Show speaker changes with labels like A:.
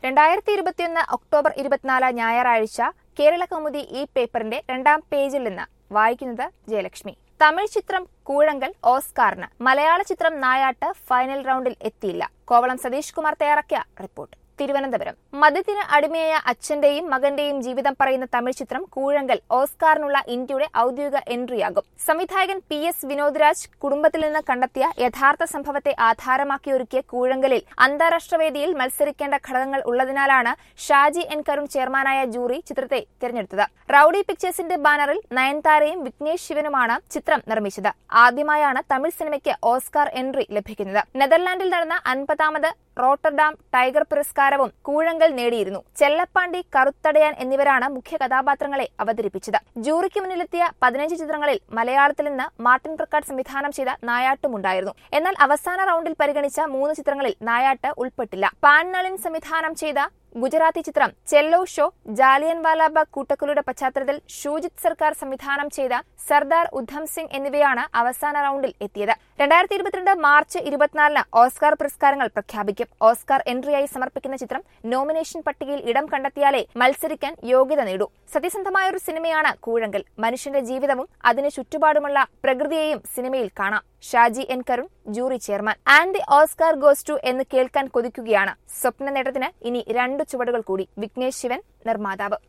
A: രണ്ടായിരത്തി ഇരുപത്തിയൊന്ന് ഒക്ടോബർ ഇരുപത്തിനാല് ഞായറാഴ്ച കേരള കൗമുദി ഈ പേപ്പറിന്റെ രണ്ടാം പേജിൽ നിന്ന് വായിക്കുന്നത് ജയലക്ഷ്മി തമിഴ് ചിത്രം കൂഴങ്കൽ ഓസ്കാറിന് മലയാള ചിത്രം നായാട്ട് ഫൈനൽ റൗണ്ടിൽ എത്തിയില്ല കോവളം സതീഷ് കുമാർ തയ്യാറാക്കിയ റിപ്പോർട്ട് തിരുവനന്തപുരം മദ്യത്തിന് അടിമയായ അച്ഛന്റെയും മകന്റെയും ജീവിതം പറയുന്ന തമിഴ് ചിത്രം കൂഴങ്കൽ ഓസ്കാറിനുള്ള ഇന്ത്യയുടെ ഔദ്യോഗിക എൻട്രിയാകും സംവിധായകൻ പി എസ് വിനോദ്രാജ് കുടുംബത്തിൽ നിന്ന് കണ്ടെത്തിയ യഥാർത്ഥ സംഭവത്തെ ആധാരമാക്കി ഒരുക്കിയ കൂഴങ്കലിൽ അന്താരാഷ്ട്ര വേദിയിൽ മത്സരിക്കേണ്ട ഘടകങ്ങൾ ഉള്ളതിനാലാണ് ഷാജി എൻ കരുൺ ചെയർമാനായ ജൂറി ചിത്രത്തെ തിരഞ്ഞെടുത്തത് റൌഡി പിക്ചേഴ്സിന്റെ ബാനറിൽ നയൻതാരയും വിഘ്നേഷ് ശിവനുമാണ് ചിത്രം നിർമ്മിച്ചത് ആദ്യമായാണ് തമിഴ് സിനിമയ്ക്ക് ഓസ്കാർ എൻട്രി ലഭിക്കുന്നത് നെതർലാൻഡിൽ നടന്ന അൻപതാമത് റോട്ടർഡാം ടൈഗർ പുരസ്കാരവും കൂഴങ്കൽ നേടിയിരുന്നു ചെല്ലപ്പാണ്ടി കറുത്തടയാൻ എന്നിവരാണ് മുഖ്യ കഥാപാത്രങ്ങളെ അവതരിപ്പിച്ചത് ജൂറിക്ക് മുന്നിലെത്തിയ പതിനഞ്ച് ചിത്രങ്ങളിൽ മലയാളത്തിൽ നിന്ന് മാർട്ടിൻ പ്രക്കാട് സംവിധാനം ചെയ്ത നായാട്ടുമുണ്ടായിരുന്നു എന്നാൽ അവസാന റൌണ്ടിൽ പരിഗണിച്ച മൂന്ന് ചിത്രങ്ങളിൽ നായാട്ട് ഉൾപ്പെട്ടില്ല പാൻനളിൻ സംവിധാനം ചെയ്ത ഗുജറാത്തി ചിത്രം ചെല്ലോ ഷോ ജാലിയൻ വാലാബാഗ് കൂട്ടക്കൊലയുടെ പശ്ചാത്തലത്തിൽ ഷൂജിത് സർക്കാർ സംവിധാനം ചെയ്ത സർദാർ ഉദ്ധം സിംഗ് എന്നിവയാണ് അവസാന റൌണ്ടിൽ എത്തിയത് രണ്ടായിരത്തി ഇരുപത്തിരണ്ട് മാർച്ച് ഇരുപത്തിനാലിന് ഓസ്കാർ പുരസ്കാരങ്ങൾ പ്രഖ്യാപിക്കും ഓസ്കാർ എൻട്രിയായി സമർപ്പിക്കുന്ന ചിത്രം നോമിനേഷൻ പട്ടികയിൽ ഇടം കണ്ടെത്തിയാലേ മത്സരിക്കാൻ യോഗ്യത നേടൂ സത്യസന്ധമായ ഒരു സിനിമയാണ് കൂഴങ്കൽ മനുഷ്യന്റെ ജീവിതവും അതിന് ചുറ്റുപാടുമുള്ള പ്രകൃതിയെയും സിനിമയിൽ കാണാം Shaji N Karun jury chairman and the Oscar goes to എന്ന് കേൾക്കാൻ കൊതിക്കുകയാണ് സ്വപ്ന നേട്ടത്തിന് ഇനി രണ്ടു ചുവടുകൾ കൂടി വിഘ്നേഷ് ശിവൻ നിർമ്മാതാവ്